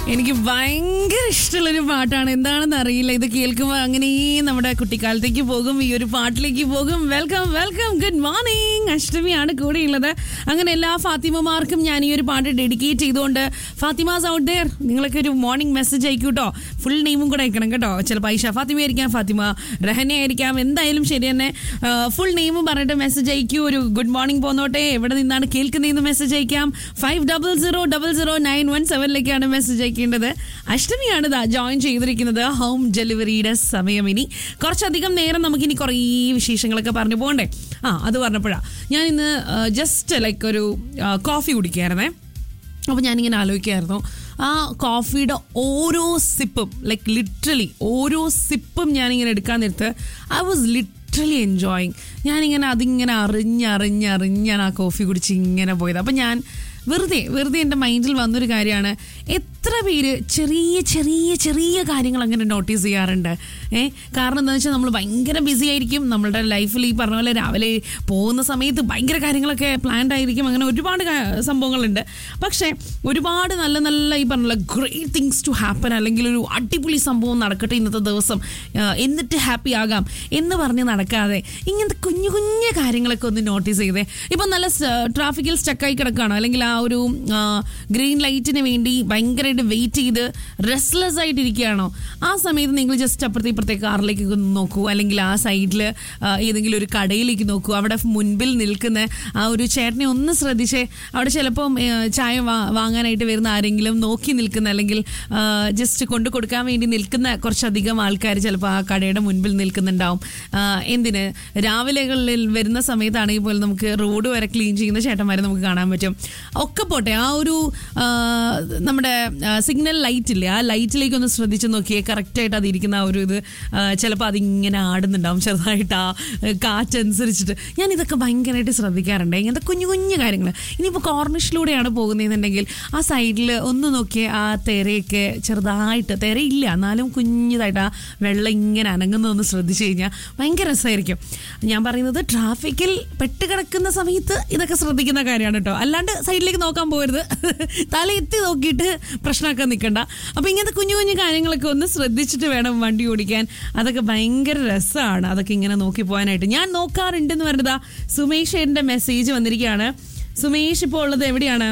എനിക്ക് ഭയങ്കര ഇഷ്ടമുള്ളൊരു പാട്ടാണ് എന്താണെന്ന് അറിയില്ല ഇത് കേൾക്കുമ്പോൾ അങ്ങനെ നമ്മുടെ കുട്ടിക്കാലത്തേക്ക് പോകും ഈ ഒരു പാട്ടിലേക്ക് പോകും വെൽക്കം വെൽക്കം ഗുഡ് മോർണിംഗ് അഷ്ടമിയാണ് കൂടെയുള്ളത് അങ്ങനെ എല്ലാ ഫാത്തിമമാർക്കും ഞാൻ ഈ ഒരു പാട്ട് ഡെഡിക്കേറ്റ് ചെയ്തുകൊണ്ട് ഫാത്തിമാസ് ഔട്ട് ദെയർ നിങ്ങളൊക്കെ ഒരു മോർണിംഗ് മെസ്സേജ് അയക്കൂട്ടോ ഫുൾ നെയിമും കൂടെ അയക്കണം കേട്ടോ ചിലപ്പോൾ ഐഷ ഫാത്തിമ ആയിരിക്കാം ഫാത്തിമ റഹന ആയിരിക്കാം എന്തായാലും ശരി തന്നെ ഫുൾ നെയിമും പറഞ്ഞിട്ട് മെസ്സേജ് അയക്കൂ ഒരു ഗുഡ് മോർണിംഗ് പോന്നോട്ടെ എവിടെ നിന്നാണ് കേൾക്കുന്നതെന്ന് മെസ്സേജ് അയക്കാം five double zero double zero nine one സെവനിലേക്കാണ് മെസ്സേജ് അയക്കേണ്ടത് അഷ്ടമിയാണ് ഇതാ ജോയിൻ ചെയ്തിരിക്കുന്നത് ഹോം ഡെലിവറിയുടെ സമയം ഇനി കുറച്ചധികം നേരം നമുക്കിനി കുറേ വിശേഷങ്ങളൊക്കെ പറഞ്ഞു പോകണ്ടേ ആ അത് പറഞ്ഞപ്പോഴാണ് ഞാൻ ഇന്ന് ജസ്റ്റ് ലൈക്ക് ഒരു കോഫി കുടിക്കായിരുന്നേ അപ്പോൾ ഞാനിങ്ങനെ ആലോചിക്കായിരുന്നു ആ കോഫിയുടെ ഓരോ സിപ്പും ലൈക്ക് ലിറ്ററലി ഓരോ സിപ്പും ഞാനിങ്ങനെ എടുക്കാൻ നേരത്ത് ഐ വാസ് ലിറ്ററലി എൻജോയിങ് ഞാനിങ്ങനെ അതിങ്ങനെ അറിഞ്ഞറിഞ്ഞറിഞ്ഞാണ് ആ കോഫി കുടിച്ച് ഇങ്ങനെ പോയത് അപ്പം ഞാൻ വെറുതെ വെറുതെ എൻ്റെ മൈൻഡിൽ വന്നൊരു കാര്യമാണ് എത്ര പേര് ചെറിയ ചെറിയ ചെറിയ കാര്യങ്ങൾ അങ്ങനെ നോട്ടീസ് ചെയ്യാറുണ്ട് ഏ കാരണം എന്താണെന്ന് വെച്ചാൽ നമ്മൾ ഭയങ്കര ബിസി ആയിരിക്കും നമ്മളുടെ ലൈഫിൽ ഈ പറഞ്ഞ പോലെ രാവിലെ പോകുന്ന സമയത്ത് ഭയങ്കര കാര്യങ്ങളൊക്കെ പ്ലാൻഡ് ആയിരിക്കും അങ്ങനെ ഒരുപാട് കാ- സംഭവങ്ങളുണ്ട് പക്ഷേ ഒരുപാട് നല്ല നല്ല ഈ പറഞ്ഞ ഗ്രേറ്റ് തിങ്സ് ടു ഹാപ്പൻ അല്ലെങ്കിൽ ഒരു അടിപൊളി സംഭവം നടക്കട്ടെ ഇന്നത്തെ ദിവസം ആ, എന്നിട്ട് ഹാപ്പി ആകാം എന്ന് പറഞ്ഞ് നടക്കാതെ ഇങ്ങനത്തെ കുഞ്ഞു കുഞ്ഞു കാര്യങ്ങളൊക്കെ ഒന്ന് നോട്ടീസ് ചെയ്തേ ഇപ്പം നല്ല ട്രാഫിക്കിൽ സ്റ്റക്കായി കിടക്കുകയാണോ അല്ലെങ്കിൽ ആ ഒരു ഗ്രീൻ ലൈറ്റിന് വേണ്ടി ഭയങ്കരമായിട്ട് വെയിറ്റ് ചെയ്ത് റെസ്ലെസ് ആയിട്ട് ഇരിക്കുകയാണോ ആ സമയത്ത് നിങ്ങൾ ജസ്റ്റ് അപ്പുറത്തെ ഇപ്പുറത്തെ കാറിലേക്ക് ഒന്ന് നോക്കൂ അല്ലെങ്കിൽ ആ സൈഡിൽ ഏതെങ്കിലും ഒരു കടയിലേക്ക് നോക്കൂ അവിടെ മുൻപിൽ നിൽക്കുന്ന ആ ഒരു ചേട്ടനെ ഒന്ന് ശ്രദ്ധിച്ചേ അവിടെ ചിലപ്പം ആ, ചായ വാ- വാങ്ങാനായിട്ട് വരുന്ന ആരെങ്കിലും നോക്കി നിൽക്കുന്ന അല്ലെങ്കിൽ ജസ്റ്റ് കൊണ്ടു കൊടുക്കാൻ വേണ്ടി നിൽക്കുന്ന കുറച്ചധികം ആൾക്കാർ ചിലപ്പോൾ ആ കടയുടെ മുൻപിൽ നിൽക്കുന്നുണ്ടാവും ആ, എന്തിന് രാവിലെകളിൽ വരുന്ന സമയത്താണെങ്കിൽ പോലും നമുക്ക് റോഡ് വരെ ക്ലീൻ ചെയ്യുന്ന ചേട്ടന്മാരെ നമുക്ക് കാണാൻ പറ്റും ഒക്കെ പോട്ടെ ആ ഒരു ആ, നമ്മുടെ സിഗ്നൽ ലൈറ്റ് ഇല്ലേ ആ ലൈറ്റിലേക്ക് ഒന്ന് ശ്രദ്ധിച്ച് നോക്കിയേ കറക്റ്റായിട്ട് അത് ഇരിക്കുന്ന ആ ഒരു ഇത് ചിലപ്പോൾ അതിങ്ങനെ ആടുന്നുണ്ടാവും ചെറുതായിട്ട് ആ കാറ്റനുസരിച്ചിട്ട് ഞാൻ ഇതൊക്കെ ഭയങ്കരമായിട്ട് ശ്രദ്ധിക്കാറുണ്ട് ഇങ്ങനത്തെ കുഞ്ഞു കുഞ്ഞു കാര്യങ്ങൾ ഇനിയിപ്പോൾ കോർണിഷിലൂടെയാണ് പോകുന്നതെന്നുണ്ടെങ്കിൽ ആ സൈഡിൽ ഒന്ന് നോക്കിയേ ആ തെരയൊക്കെ ചെറുതായിട്ട് തെരയില്ല എന്നാലും കുഞ്ഞതായിട്ട് ആ വെള്ളം ഇങ്ങനെ അനങ്ങുന്നതൊന്ന് ശ്രദ്ധിച്ചു കഴിഞ്ഞാൽ ഭയങ്കര രസമായിരിക്കും ഞാൻ പറയുന്നത് ട്രാഫിക്കിൽ പെട്ട് കിടക്കുന്ന സമയത്ത് ഇതൊക്കെ ശ്രദ്ധിക്കുന്ന കാര്യമാണ് കേട്ടോ അല്ലാണ്ട് സൈഡിലേക്ക് നോക്കാൻ പോകരുത് തല എത്തി നോക്കിയിട്ട് പ്രശ്നമാക്കാൻ നിൽക്കണ്ട അപ്പോൾ ഇങ്ങനത്തെ കുഞ്ഞു കുഞ്ഞു കാര്യങ്ങളൊക്കെ ഒന്ന് ശ്രദ്ധിച്ചിട്ട് വേണം വണ്ടി ഓടിക്കാൻ അതൊക്കെ ഭയങ്കര രസമാണ് അതൊക്കെ ഇങ്ങനെ നോക്കി പോകാനായിട്ട് ഞാൻ നോക്കാറുണ്ടെന്ന് പറഞ്ഞതാ സുമേഷ് ഏട്ടൻ്റെ മെസ്സേജ് വന്നിരിക്കുകയാണ് സുമേഷ് ഇപ്പോൾ ഉള്ളത് എവിടെയാണ്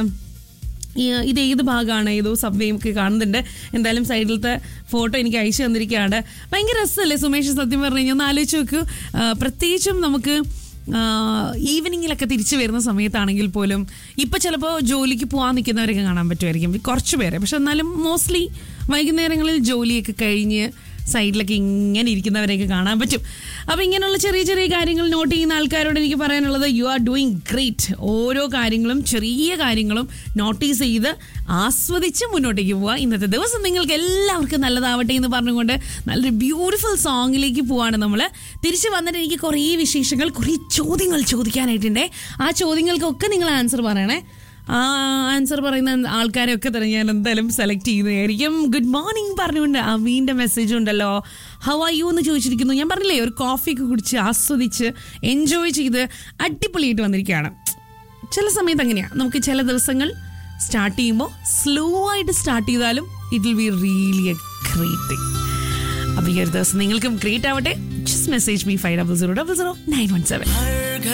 ഈ ഇത് ഏത് ഭാഗമാണ് ഏതോ സബ്വേയും ഒക്കെ കാണുന്നുണ്ട് എന്തായാലും സൈഡിലത്തെ ഫോട്ടോ എനിക്ക് അയച്ചു തന്നിരിക്കുകയാണ് ഭയങ്കര രസമല്ലേ സുമേഷ് സത്യം പറഞ്ഞു കഴിഞ്ഞാൽ ഒന്ന് ആലോചിച്ച് നോക്കൂ ആ, പ്രത്യേകിച്ചും നമുക്ക് ഈവനിങ്ങിലൊക്കെ തിരിച്ചു വരുന്ന സമയത്താണെങ്കിൽ പോലും ഇപ്പം ചിലപ്പോൾ ജോലിക്ക് പോകാൻ നിൽക്കുന്നവരൊക്കെ കാണാൻ പറ്റുമായിരിക്കും കുറച്ച് പേരെ പക്ഷെ എന്നാലും മോസ്റ്റ്ലി വൈകുന്നേരങ്ങളിൽ ജോലിയൊക്കെ കഴിഞ്ഞ് സൈഡിലൊക്കെ ഇങ്ങനെ ഇരിക്കുന്നവരെയൊക്കെ കാണാൻ പറ്റും അപ്പോൾ ഇങ്ങനെയുള്ള ചെറിയ ചെറിയ കാര്യങ്ങൾ നോട്ട് ചെയ്യുന്ന ആൾക്കാരോട് എനിക്ക് പറയാനുള്ളത് യു ആർ ഡൂയിങ് ഗ്രേറ്റ് ഓരോ കാര്യങ്ങളും ചെറിയ കാര്യങ്ങളും നോട്ടീസ് ചെയ്ത് ആസ്വദിച്ച് മുന്നോട്ടേക്ക് പോവുക ഇന്നത്തെ ദിവസം നിങ്ങൾക്ക് എല്ലാവർക്കും നല്ലതാവട്ടെ എന്ന് പറഞ്ഞുകൊണ്ട് നല്ലൊരു ബ്യൂട്ടിഫുൾ സോങ്ങിലേക്ക് പോവാണ് നമ്മൾ തിരിച്ച് വന്നിട്ട് എനിക്ക് കുറേ വിശേഷങ്ങൾ കുറേ ചോദ്യങ്ങൾ ചോദിക്കാനായിട്ടുണ്ടേ ആ ചോദ്യങ്ങൾക്കൊക്കെ നിങ്ങൾ ആൻസർ പറയണേ ആ ആൻസർ പറയുന്ന ആൾക്കാരെ ഒക്കെ തന്നെ ഞാൻ എന്തായാലും സെലക്ട് ചെയ്യുന്നതായിരിക്കും ഗുഡ് മോർണിംഗ് പറഞ്ഞുകൊണ്ട് അവീൻ്റെ മെസ്സേജ് ഉണ്ടല്ലോ ഹൗ ആർ യു എന്ന് ചോദിച്ചിരിക്കുന്നു ഞാൻ പറഞ്ഞില്ലേ ഒരു കോഫി ഒക്കെ കുടിച്ച് ആസ്വദിച്ച് എൻജോയ് ചെയ്ത് അടിപൊളിയായിട്ട് വന്നിരിക്കുകയാണ് ചില സമയത്ത് അങ്ങനെയാണ് നമുക്ക് ചില ദിവസങ്ങൾ സ്റ്റാർട്ട് ചെയ്യുമ്പോൾ സ്ലോ ആയിട്ട് സ്റ്റാർട്ട് ചെയ്താലും it will be really a great അപ്പോൾ ഈ ഒരു ദിവസം നിങ്ങൾക്കും ഗ്രേറ്റ് ആവട്ടെ just message B five double zero double zero nine one seven